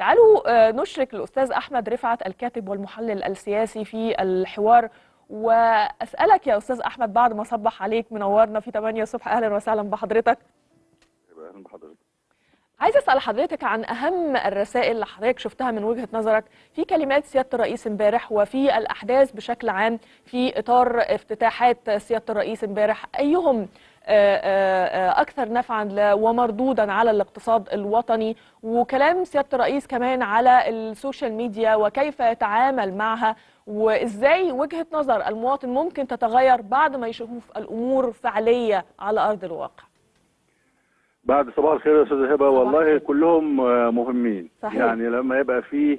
تعالوا آه، نشرك الأستاذ أحمد رفعت الكاتب والمحلل السياسي في الحوار وأسألك يا أستاذ أحمد بعد ما صبح عليك منورنا في 8 الصبح أهلا وسهلا بحضرتك يبقى اهلا بحضرتك عايز أسأل حضرتك عن أهم الرسائل اللي حضرتك شفتها من وجهة نظرك في كلمات سيادة الرئيس امبارح وفي الأحداث بشكل عام في إطار افتتاحات سيادة الرئيس امبارح أيهم آه، آه، آه، أكثر نفعا ل- ومردودا على الاقتصاد الوطني وكلام سيادة الرئيس كمان على السوشيال ميديا وكيف يتعامل معها وإزاي وجهة نظر المواطن ممكن تتغير بعد ما يشوف الأمور فعلية على أرض الواقع بعد صباح الخير يا استاذ هبه والله الخير. كلهم آه، مهمين صحيح. يعني لما يبقى فيه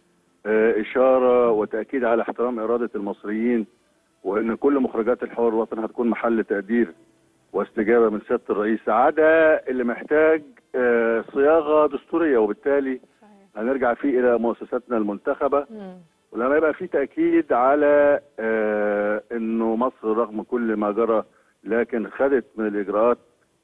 آه، اشاره وتاكيد على احترام اراده المصريين وان كل مخرجات الحوار الوطني هتكون محل تقدير واستجابه من سياده الرئيس عدا اللي محتاج آه، صياغه دستوريه وبالتالي هنرجع فيه الى مؤسساتنا المنتخبه مم. ولما يبقى في تأكيد على آه انه مصر رغم كل ما جرى لكن خدت من الاجراءات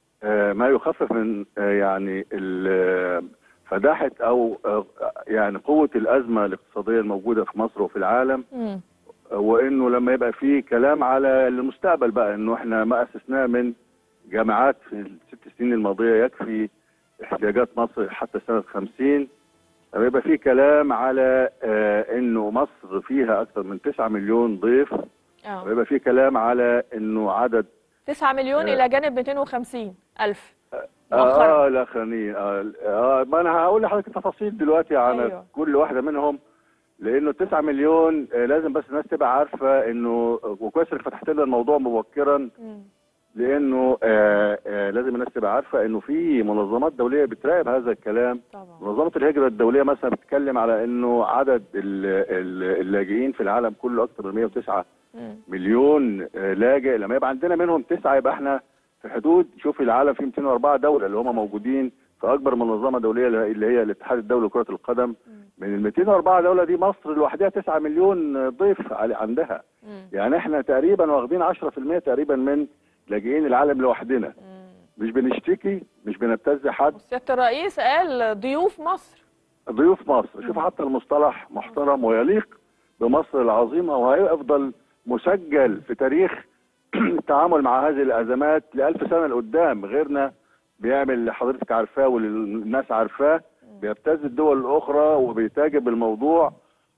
آه ما يخفف من آه يعني ال- فداحة او آه يعني قوة الازمة الاقتصادية الموجودة في مصر وفي العالم مم. آه وانه لما يبقى في كلام على المستقبل بقى انه احنا ما اسسناه من جامعات في الست سنين الماضية يكفي احتياجات مصر حتى سنة 50 لما يبقى في كلام على آه انه مصر فيها اكثر من 9 مليون ضيف آه. ويبقى في كلام على انه عدد 9 مليون آه. إلى جانب 250 ألف اه, مؤخرا آه الاخرانيين آه, اه ما انا هقول لحضرتك التفاصيل دلوقتي عن أيوة. أيوة. كل واحده منهم لانه 9 مليون آه لازم بس الناس تبقى عارفه انه وكويس انك فتحت لنا الموضوع مبكرا مم. لانه آه آه لازم الناس تبقى عارفه انه في منظمات دوليه بتراقب هذا الكلام طبعا منظمة الهجرة الدولية مثلا بتتكلم على انه عدد ال- ال- اللاجئين في العالم كله اكثر من 109 مم. مليون آه، لاجئ لما يبقى عندنا منهم تسعة يبقى احنا في حدود شوفي العالم فيه 204 دولة اللي هم موجودين في اكبر منظمة دولية اللي هي الاتحاد الدولي لكرة القدم من ال 204 دولة دي مصر لوحدها 9 مليون آه، ضيف علي- عندها مم. يعني احنا تقريبا واخدين 10% تقريبا من لاجئين العالم لوحدنا مم. مش بنشتكي مش بنبتز حد وسيادة الرئيس قال ضيوف مصر ضيوف مصر شوف حتى المصطلح محترم ويليق بمصر العظيمة وهيفضل مسجل في تاريخ التعامل مع هذه الأزمات لألف سنة لقدام غيرنا بيعمل اللي حضرتك عارفاه والناس عارفاه بيبتز الدول الأخرى وبيتاجر بالموضوع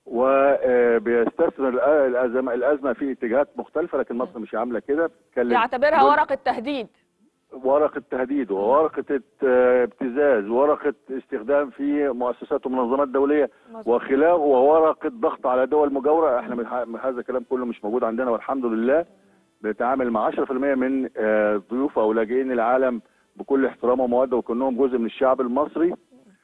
وبيستثمر الأزمة الأزمة في اتجاهات مختلفة لكن مصر مش عاملة كده بتتكلم يعتبرها جزء- ورقة تهديد ورقة تهديد وورقة ات- ابتزاز ورقة استخدام في مؤسسات ومنظمات دولية مظبوط. وخلاف وورقة ضغط على دول مجاورة احنا من ه- من هذا الكلام كله مش موجود عندنا والحمد لله بنتعامل مع 10% من آه، ضيوف او لاجئين العالم بكل احترام وموده وكونهم جزء من الشعب المصري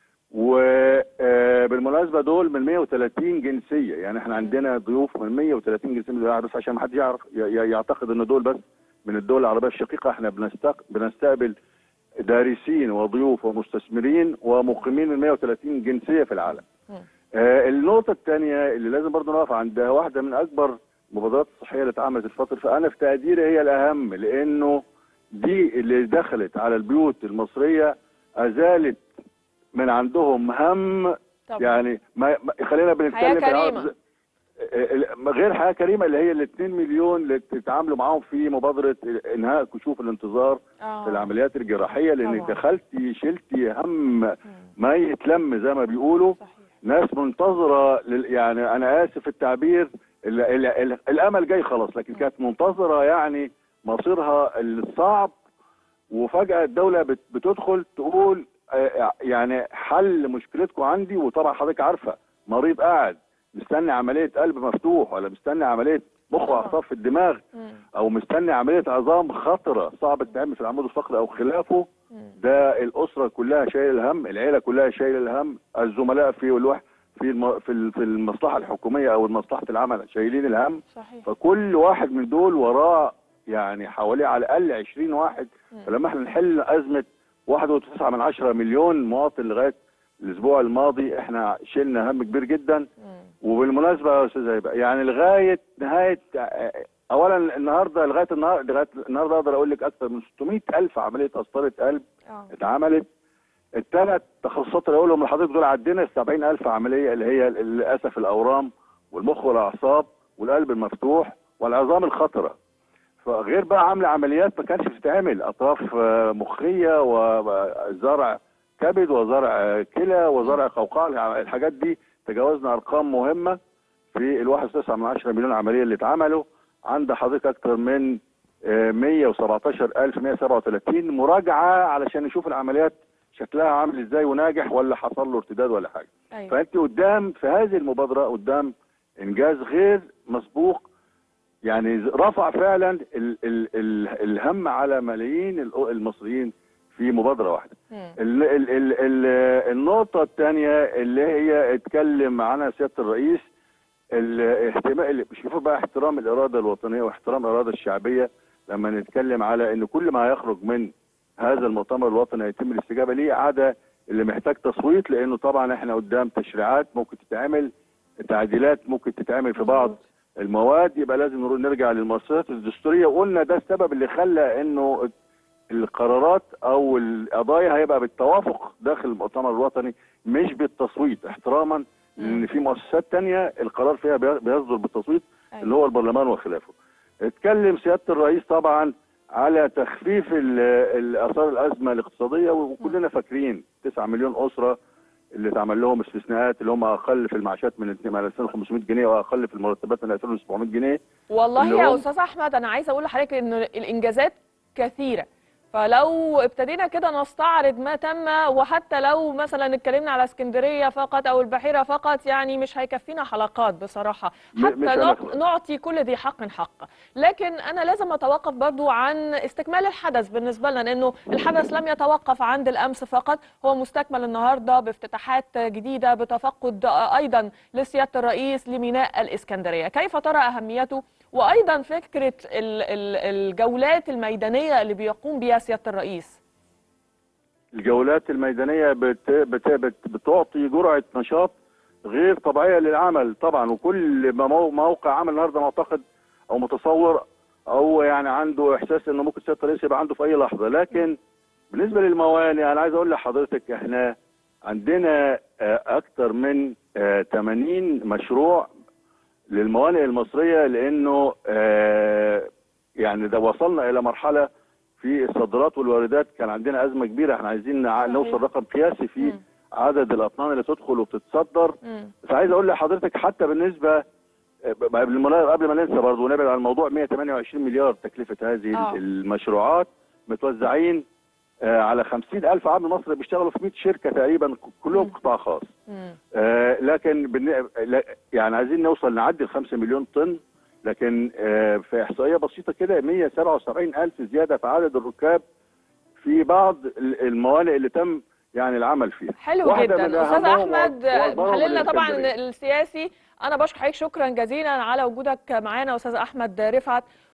وبالمناسبة دول من 130 جنسية يعني احنا عندنا ضيوف من 130 جنسية من العرب بس عشان ما حد يعرف ي- ي- يعتقد ان دول بس من الدول العربية الشقيقة احنا بنستق... بنستقبل دارسين وضيوف ومستثمرين ومقيمين من 130 جنسية في العالم مم. آه النقطة الثانية اللي لازم برضه نقف عندها واحدة من أكبر المبادرات الصحية اللي اتعملت الفترة فأنا في تقديري هي الأهم لأنه دي اللي دخلت على البيوت المصرية أزالت من عندهم هم طبعا يعني ما ما- خلينا بنتكلم حياة بالعرض- كريمة. ال- غير حياه كريمه اللي هي ال 2 مليون اللي تتعاملوا معاهم في مبادره انهاء كشوف الانتظار آه. في العمليات الجراحيه لانك طبعا. دخلتي شلتي هم مم. ما يتلم زي ما بيقولوا صحيح ناس منتظره لل يعني انا اسف التعبير ال ال ال الامل جاي خلاص لكن كانت منتظره يعني مصيرها الصعب وفجاه الدوله بت بتدخل تقول آه، يعني حل مشكلتكم عندي وطبعا حضرتك عارفه مريض قاعد مستني عمليه قلب مفتوح ولا مستني عمليه مخ طبعا. واعصاب في الدماغ مم. او مستني عمليه عظام خطره صعب تتعمل في العمود الفقري او خلافه مم. ده الاسره كلها شايله الهم العيله كلها شايله الهم الزملاء في الوح في الم... في ال- في المصلحه الحكوميه او مصلحه العمل شايلين الهم صحيح فكل واحد من دول وراه يعني حوالي على الاقل 20 واحد مم. فلما احنا نحل ازمه 1.9 من عشرة مليون مواطن لغايه الاسبوع الماضي احنا شلنا هم كبير جدا مم. وبالمناسبه يا استاذ هيبه يعني لغايه نهايه اولا النهارده لغايه النهارده لغايه النهارده اقدر اقول لك اكثر من 600 الف عمليه قسطره قلب آه. اتعملت الثلاث تخصصات اللي اقولهم لحضرتك دول عدينا ال 70000 عمليه اللي هي للاسف الاورام والمخ والاعصاب والقلب المفتوح والعظام الخطره فغير بقى عامله عمليات ما كانتش بتتعمل اطراف آه، مخيه وزرع كبد وزرع آه، كلى وزرع قوقعه الحاجات دي تجاوزنا ارقام مهمه في ال 1.9 من 10 مليون عمليه اللي اتعملوا عند حضرتك اكتر من آه، 117137 مراجعه علشان نشوف العمليات شكلها عامل ازاي وناجح ولا حصل له ارتداد ولا حاجه ايوه فانت قدام في هذه المبادره قدام انجاز غير مسبوق يعني رفع فعلا ال ال ال الهم على ملايين ال- المصريين في مبادره واحده مم. ال ال ال ال النقطه الثانيه اللي هي اتكلم عنها سياده الرئيس الاهتمام مش المفروض بقى احترام الاراده الوطنيه واحترام الاراده الشعبيه لما نتكلم على ان كل ما يخرج من هذا المؤتمر الوطني يتم الاستجابه ليه عاده اللي محتاج تصويت لانه طبعا احنا قدام تشريعات ممكن تتعمل تعديلات ممكن تتعمل في بعض مظبوط. المواد يبقى لازم نرو- نرجع للمؤسسات الدستوريه وقلنا ده السبب اللي خلى انه القرارات او القضايا هيبقى بالتوافق داخل المؤتمر الوطني مش بالتصويت احتراما لان في مؤسسات تانية القرار فيها بي- بيصدر بالتصويت أيوة. اللي هو البرلمان وخلافه اتكلم سياده الرئيس طبعا على تخفيف ال- الاثار الازمه الاقتصاديه وكلنا فاكرين 9 مليون اسره اللي اتعمل لهم استثناءات اللي هم اقل في المعاشات من 2500 جنيه واقل في المرتبات من 2700 جنيه والله اللي يا هم- استاذ احمد انا عايزه اقول لحضرتك ان الانجازات كثيره فلو ابتدينا كده نستعرض ما تم وحتى لو مثلا اتكلمنا على اسكندريه فقط او البحيره فقط يعني مش هيكفينا حلقات بصراحه م- حتى مش نعط- هنخلص. نعطي كل ذي حق حق لكن انا لازم اتوقف برضو عن استكمال الحدث بالنسبه لنا لانه الحدث لم يتوقف عند الامس فقط هو مستكمل النهارده بافتتاحات جديده بتفقد ايضا لسياده الرئيس لميناء الاسكندريه كيف ترى اهميته وايضا فكره ال- ال- الجولات الميدانيه اللي بيقوم بها سياده الرئيس الجولات الميدانيه بت بت بت بتعطي جرعه نشاط غير طبيعيه للعمل طبعا وكل ما مو- موقع عمل النهارده معتقد او متصور او يعني عنده احساس انه ممكن سياده الرئيس يبقى عنده في اي لحظه لكن بالنسبه للموانئ انا عايز اقول لحضرتك احنا عندنا آه، اكتر من آه، 80 مشروع للموانئ المصريه لانه آه، يعني ده وصلنا الى مرحله في الصادرات والواردات كان عندنا ازمه كبيره احنا عايزين نع- صحيح. نوصل رقم قياسي في مم. عدد الاطنان اللي تدخل وبتتصدر مم. بس عايز اقول لحضرتك حتى بالنسبه قبل ما قبل ما ننسى برضه ونبعد عن الموضوع 128 مليار تكلفه هذه آه. المشروعات متوزعين آه، على 50 ألف عامل مصري بيشتغلوا في 100 شركة تقريبا كلهم مم. قطاع خاص مم. آه، لكن بالن- لا- يعني عايزين نوصل نعدي ال 5 مليون طن لكن آه، في إحصائية بسيطة كده 177 ألف زيادة في عدد الركاب في بعض ال- الموانئ اللي تم يعني العمل فيها حلو واحدة جدا من استاذ أهمهم احمد وأكبرهم محللنا طبعا الإسكندرية. السياسي انا بشكر حضرتك شكرا جزيلا على وجودك معانا استاذ احمد رفعت